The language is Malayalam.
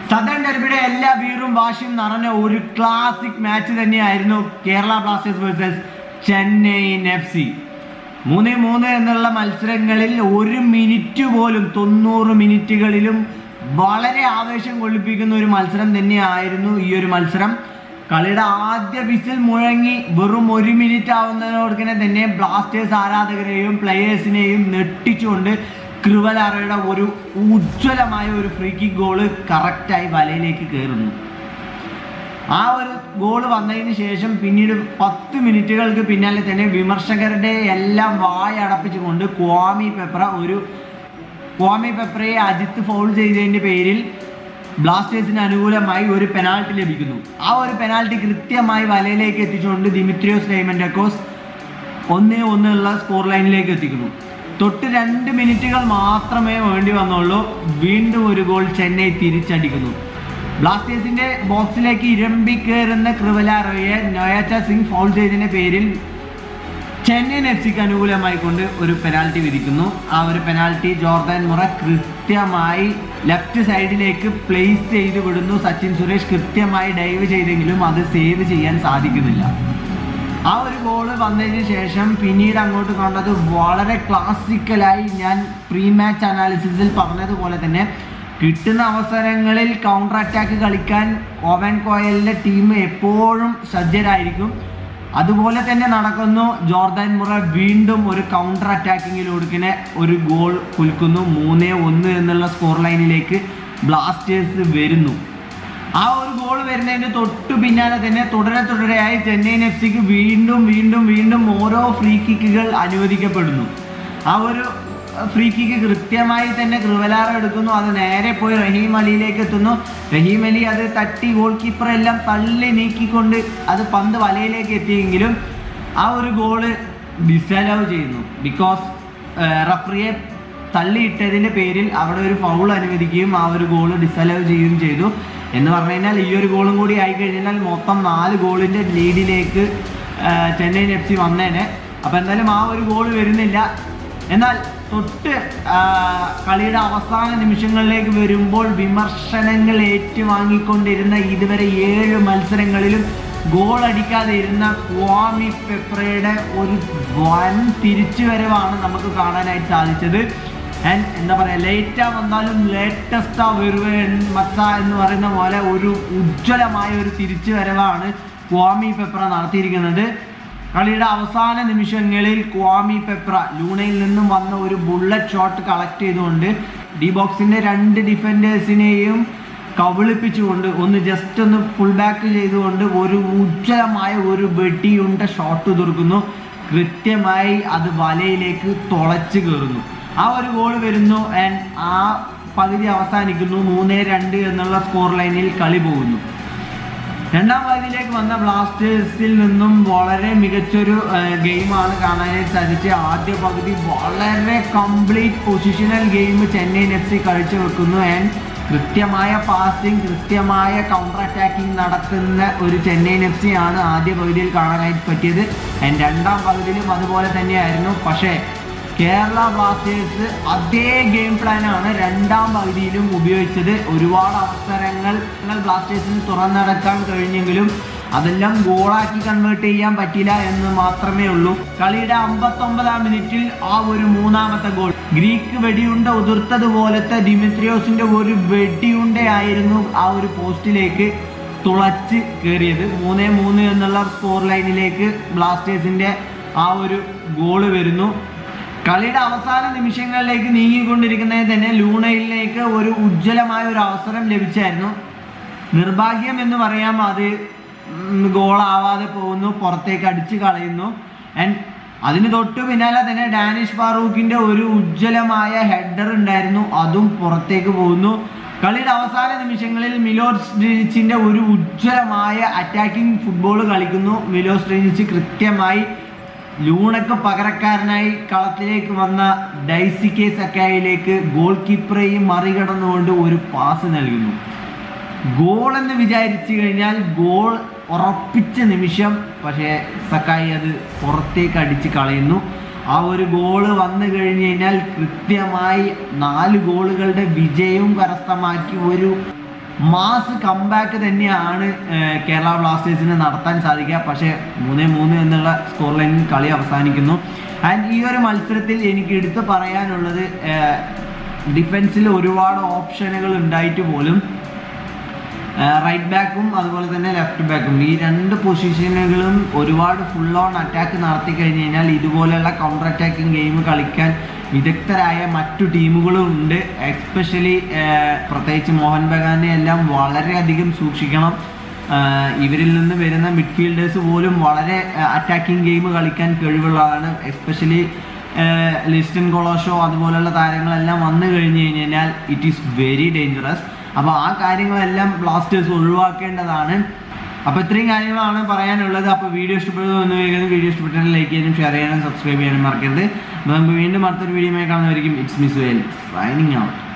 സദൺ ഡെർബിയുടെ എല്ലാ വീറും വാശിയും നിറഞ്ഞ ഒരു ക്ലാസിക് മാച്ച് തന്നെയായിരുന്നു Kerala Blasters versus Chennaiyin F C മൂന്ന് മൂന്ന് എന്നുള്ള മത്സരങ്ങളിൽ ഒരു മിനിറ്റ് പോലും തൊണ്ണൂറ് മിനിറ്റുകളിലും വളരെ ആവേശം കൊള്ളിപ്പിക്കുന്ന ഒരു മത്സരം തന്നെയായിരുന്നു ഈ ഒരു മത്സരം കളിയുടെ ആദ്യ വിസിൽ മുഴങ്ങി വെറും ഒരു മിനിറ്റ് ആവുന്നതോടൊക്കെ തന്നെ ബ്ലാസ്റ്റേഴ്സ് ആരാധകരെയും പ്ലെയേഴ്സിനെയും നെട്ടിച്ചുകൊണ്ട് ക്രിവലാറയുടെ ഒരു ഉജ്ജ്വലമായ ഒരു ഫ്രീ കിക്ക് ഗോള് കറക്റ്റായി വലയിലേക്ക് കയറുന്നു ആ ഒരു ഗോൾ വന്നതിന് ശേഷം പിന്നീട് പത്ത് മിനിറ്റുകൾക്ക് പിന്നാലെ തന്നെ വിമർശകരുടെ എല്ലാം വായടപ്പിച്ചുകൊണ്ട് ക്വാമി പെപ്ര ഒരു ക്വാമി പെപ്രയെ അജിത്ത് ഫൗൾ ചെയ്തതിൻ്റെ പേരിൽ ബ്ലാസ്റ്റേഴ്സിന് അനുകൂലമായി ഒരു പെനാൾട്ടി ലഭിക്കുന്നു ആ ഒരു പെനാൾട്ടി കൃത്യമായി വലയിലേക്ക് എത്തിച്ചുകൊണ്ട് ദിമിത്രിയോസ് ഡൈമൻഡക്കോസ് ഒന്ന് ഒന്നുള്ള സ്കോർ ലൈനിലേക്ക് എത്തിക്കുന്നു തൊട്ട് രണ്ട് മിനിറ്റുകൾ മാത്രമേ വേണ്ടി വന്നുള്ളൂ വീണ്ടും ഒരു ഗോൾ ചെന്നൈ തിരിച്ചടിക്കുന്നു ബ്ലാസ്റ്റേഴ്സിന്റെ ബോക്സിലേക്ക് ഇരമ്പി കയറുന്ന ക്രിവലാറോയെ നൊയാച്ച സിംഗ് ഫൗൾ ചെയ്തതിന്റെ പേരിൽ ചെന്നൈയിൻ എഫ് സിക്ക് അനുകൂലമായി കൊണ്ട് ഒരു പെനാൽറ്റി വിധിക്കുന്നു ആ ഒരു പെനാൽറ്റി ജോർദാൻ മുറ കൃത്യമായി ലെഫ്റ്റ് സൈഡിലേക്ക് പ്ലേസ് ചെയ്ത് വിടുന്നു സച്ചിൻ സുരേഷ് കൃത്യമായി ഡൈവ് ചെയ്തെങ്കിലും അത് സേവ് ചെയ്യാൻ സാധിക്കുന്നില്ല ആ ഒരു ഗോള് വന്നതിന് ശേഷം പിന്നീട് അങ്ങോട്ട് കണ്ടത് വളരെ ക്ലാസിക്കലായി ഞാൻ പ്രീ മാച്ച് അനാലിസിസിൽ പറഞ്ഞതുപോലെ തന്നെ കിട്ടുന്ന അവസരങ്ങളിൽ കൗണ്ടർ അറ്റാക്ക് കളിക്കാൻ ഓവൻ കോയലിൻ്റെ ടീം എപ്പോഴും സജ്ജരായിരിക്കും അതുപോലെ തന്നെ നടക്കുന്നു ജോർദാൻ മുറ വീണ്ടും ഒരു കൗണ്ടർ അറ്റാക്കിങ്ങിലൊടുക്കിനെ ഒരു ഗോൾ കുൽക്കുന്നു മൂന്ന് ഒന്ന് എന്നുള്ള സ്കോർ ലൈനിലേക്ക് ബ്ലാസ്റ്റേഴ്സ് വരുന്നു ആ ഒരു ഗോൾ വരുന്നതിന് തൊട്ടു പിന്നാലെ തന്നെ തുടരെ തുടരെയായി ചെന്നൈയിൻ എഫ് സിക്ക് വീണ്ടും വീണ്ടും വീണ്ടും ഓരോ ഫ്രീ കിക്കുകൾ അനുവദിക്കപ്പെടുന്നു ആ ഒരു ഫ്രീ കിക്ക് കൃത്യമായി തന്നെ കൃവലാറ എടുക്കുന്നു അത് നേരെ പോയി റഹീം അലിയിലേക്ക് എത്തുന്നു റഹീം അലി അത് തട്ടി ഗോൾ കീപ്പർ എല്ലാം തള്ളി നീക്കിക്കൊണ്ട് അത് പന്ത് വലയിലേക്ക് എത്തിയെങ്കിലും ആ ഒരു ഗോള് ഡിസലവ് ചെയ്യുന്നു ബിക്കോസ് റഫറിയെ തള്ളിയിട്ടതിൻ്റെ പേരിൽ അവിടെ ഒരു ഫൗൾ അനുവദിക്കുകയും ആ ഒരു ഗോൾ ഡിസലവ് ചെയ്യുകയും ചെയ്തു എന്ന് പറഞ്ഞു കഴിഞ്ഞാൽ ഈ ഒരു ഗോളും കൂടി ആയി കഴിഞ്ഞാൽ മൊത്തം നാല് ഗോളിൻ്റെ ലീഡിലേക്ക് ചെന്നൈയിൻ എഫ് സി വന്നേനെ അപ്പോൾ എന്തായാലും ആ ഒരു ഗോൾ വരുന്നില്ല എന്നാൽ തൊട്ട് ആ, കളിയുടെ അവസാന നിമിഷങ്ങളിലേക്ക് വരുമ്പോൾ വിമർശനങ്ങൾ ഏറ്റുവാങ്ങിക്കൊണ്ടിരുന്ന ഇതുവരെ ഏഴ് മത്സരങ്ങളിലും ഗോൾ അടിക്കാതെ ഇരുന്ന ക്വാമി പെപ്രയുടെ ഒരു വൻ തിരിച്ചുവരവാണ് നമുക്ക് കാണാനായിട്ട് സാധിച്ചത് ആൻഡ് എന്താ പറയുക ലേറ്റാ വന്നാലും ലേറ്റസ്റ്റാ വരുവേ മച്ച എന്ന് പറയുന്ന പോലെ ഒരു ഉജ്ജ്വലമായ ഒരു തിരിച്ചുവരവാണ് ക്വാമി പെപ്ര നടത്തിയിരിക്കുന്നത് കളിയുടെ അവസാന നിമിഷങ്ങളിൽ ക്വാമി പെപ്ര ലൂണയിൽ നിന്നും വന്ന ഒരു ബുള്ളറ്റ് ഷോട്ട് കളക്ട് ചെയ്തുകൊണ്ട് ഡി ബോക്സിന്റെ രണ്ട് ഡിഫൻഡേഴ്സിനെയും കബളിപ്പിച്ചുകൊണ്ട് ഒന്ന് ജസ്റ്റ് ഒന്ന് പുൾ ബാക്ക് ചെയ്തുകൊണ്ട് ഒരു ഉജ്ജ്വലമായ ഒരു വെടിയുണ്ട ഷോട്ട് തീർക്കുന്നു കൃത്യമായി അത് വലയിലേക്ക് തുളച്ച് കയറുന്നു ആ ഒരു ഗോൾ വരുന്നു ആൻഡ് ആ പകുതി അവസാനിക്കുന്നു മൂന്ന് രണ്ട് എന്നുള്ള സ്കോർ ലൈനിൽ കളി പോകുന്നു രണ്ടാം പകുതിയിലേക്ക് വന്ന ബ്ലാസ്റ്റേഴ്സിൽ നിന്നും വളരെ മികച്ചൊരു ഗെയിമാണ് കാണാനായിട്ട് സാധിച്ചത് ആദ്യ പകുതി വളരെ complete positional game Chennaiyin F C കളിച്ചു വെക്കുന്നു ആൻഡ് കൃത്യമായ പാസിംഗ് കൃത്യമായ കൗണ്ടർ അറ്റാക്കിംഗ് നടത്തുന്ന ഒരു ചെന്നൈയിൻ എഫ് സി ആണ് ആദ്യ പകുതിയിൽ കാണാനായിട്ട് പറ്റിയത് ആൻഡ് രണ്ടാം പകുതിയിലും അതുപോലെ തന്നെയായിരുന്നു പക്ഷേ കേരള ബ്ലാസ്റ്റേഴ്സ് അതേ ഗെയിം പ്ലാനാണ് രണ്ടാം പകുതിയിലും ഉപയോഗിച്ചത് ഒരുപാട് അവസരങ്ങൾ ബ്ലാസ്റ്റേഴ്സിന് തുറന്നടക്കാൻ കഴിഞ്ഞെങ്കിലും അതെല്ലാം ഗോളാക്കി കൺവേർട്ട് ചെയ്യാൻ പറ്റില്ല എന്ന് മാത്രമേ ഉള്ളൂ കളിയുടെ അമ്പത്തൊമ്പതാം മിനിറ്റിൽ ആ ഒരു മൂന്നാമത്തെ ഗോൾ ഗ്രീക്ക് വെടിയുണ്ട ഉതിർത്തതുപോലത്തെ ദിമിത്രിയോസിന്റെ ഒരു വെടിയുണ്ടയായിരുന്നു ആ ഒരു പോസ്റ്റിലേക്ക് തുളച്ച് കയറിയത് മൂന്ന് മൂന്ന് എന്നുള്ള സ്കോർ ലൈനിലേക്ക് ബ്ലാസ്റ്റേഴ്സിന്റെ ആ ഒരു ഗോള് വരുന്നു കളിയുടെ അവസാന നിമിഷങ്ങളിലേക്ക് നീങ്ങിക്കൊണ്ടിരിക്കുന്നതിൽ തന്നെ ലൂണയിലേക്ക് ഒരു ഉജ്ജ്വലമായ ഒരു അവസരം ലഭിച്ചായിരുന്നു നിർഭാഗ്യം എന്ന് പറയാം അത് ഗോളാവാതെ പോകുന്നു പുറത്തേക്ക് അടിച്ചു കളയുന്നു ആൻഡ് അതിന് തൊട്ടു പിന്നാലെ തന്നെ ഡാനിഷ് ഫാറൂഖിന്റെ ഒരു ഉജ്ജ്വലമായ ഹെഡർ ഉണ്ടായിരുന്നു അതും പുറത്തേക്ക് പോകുന്നു കളിയുടെ അവസാന നിമിഷങ്ങളിൽ മിലോസ് ഡ്രിനിച്ചിന്റെ ഒരു ഉജ്ജ്വലമായ അറ്റാക്കിംഗ് ഫുട്ബോൾ കളിക്കുന്നു മിലോസ് ഡ്രിനിച്ച് കൃത്യമായി ലൂണക്ക് പകരക്കാരനായി കളത്തിലേക്ക് വന്ന ഡൈസിക്കെ സക്കായിലേക്ക് ഗോൾ കീപ്പറെയും മറികടന്നുകൊണ്ട് ഒരു പാസ് നൽകുന്നു ഗോൾ എന്ന് വിചാരിച്ചു കഴിഞ്ഞാൽ ഗോൾ ഉറപ്പിച്ച നിമിഷം പക്ഷേ സക്കായി അത് പുറത്തേക്ക് അടിച്ച് കളയുന്നു ആ ഒരു ഗോള് വന്നു കഴിഞ്ഞ് കഴിഞ്ഞാൽ കൃത്യമായി നാല് ഗോളുകളുടെ വിജയവും കരസ്ഥമാക്കി ഒരു മാസ് കംബാക്ക് തന്നെയാണ് ഏഹ്, കേരള ബ്ലാസ്റ്റേഴ്സിന് നടത്താൻ സാധിക്കുക പക്ഷേ മൂന്ന് മൂന്ന് എന്നുള്ള സ്കോർ ലൈനിൽ കളി അവസാനിക്കുന്നു ആൻഡ് ഈ ഒരു മത്സരത്തിൽ എനിക്ക് എടുത്തു പറയാനുള്ളത് ഡിഫൻസിൽ ഒരുപാട് ഓപ്ഷനുകൾ ഉണ്ടായിട്ട് പോലും റൈറ്റ് ബാക്കും അതുപോലെ തന്നെ ലെഫ്റ്റ് ബാക്കും ഈ രണ്ട് പൊസിഷനുകളും ഒരുപാട് ഫുൾ ഓൺ അറ്റാക്ക് നടത്തി കഴിഞ്ഞ് കഴിഞ്ഞാൽ ഇതുപോലെയുള്ള കൗണ്ടർ അറ്റാക്കിംഗ് ഗെയിം കളിക്കാൻ വിദഗ്ധരായ മറ്റു ടീമുകളും ഉണ്ട് എസ്പെഷ്യലി പ്രത്യേകിച്ച് മോഹൻ ബഗാനെ എല്ലാം വളരെയധികം സൂക്ഷിക്കണം ആഹ് ഇവരിൽ നിന്ന് വരുന്ന മിഡ്ഫീൽഡേഴ്സ് പോലും വളരെ അറ്റാക്കിംഗ് ഗെയിം കളിക്കാൻ കഴിവുള്ളതാണ് എസ്പെഷ്യലി ലിസ്റ്റൻ കൊളോഷോ അതുപോലുള്ള താരങ്ങളെല്ലാം വന്നു കഴിഞ്ഞു കഴിഞ്ഞാൽ ഇറ്റ് ഈസ് വെരി ഡേഞ്ചറസ് അപ്പോൾ ആ കാര്യങ്ങളെല്ലാം ബ്ലാസ്റ്റേഴ്സ് ഒഴിവാക്കേണ്ടതാണ് അപ്പോൾ ഇത്രയും കാര്യങ്ങളാണ് പറയാനുള്ളത് അപ്പോൾ വീഡിയോ ഇഷ്ടപ്പെടുന്നു എന്ന് വേഗം വീഡിയോ ഇഷ്ടപ്പെട്ടാൽ ലൈക്ക് ചെയ്യാനും ഷെയർ ചെയ്യാനും സബ്സ്ക്രൈബ് ചെയ്യാനും മറക്കരുത് അപ്പോൾ നമുക്ക് വീണ്ടും അടുത്തൊരു വീഡിയോ കാണുന്നതായിരിക്കും it's miss well signing out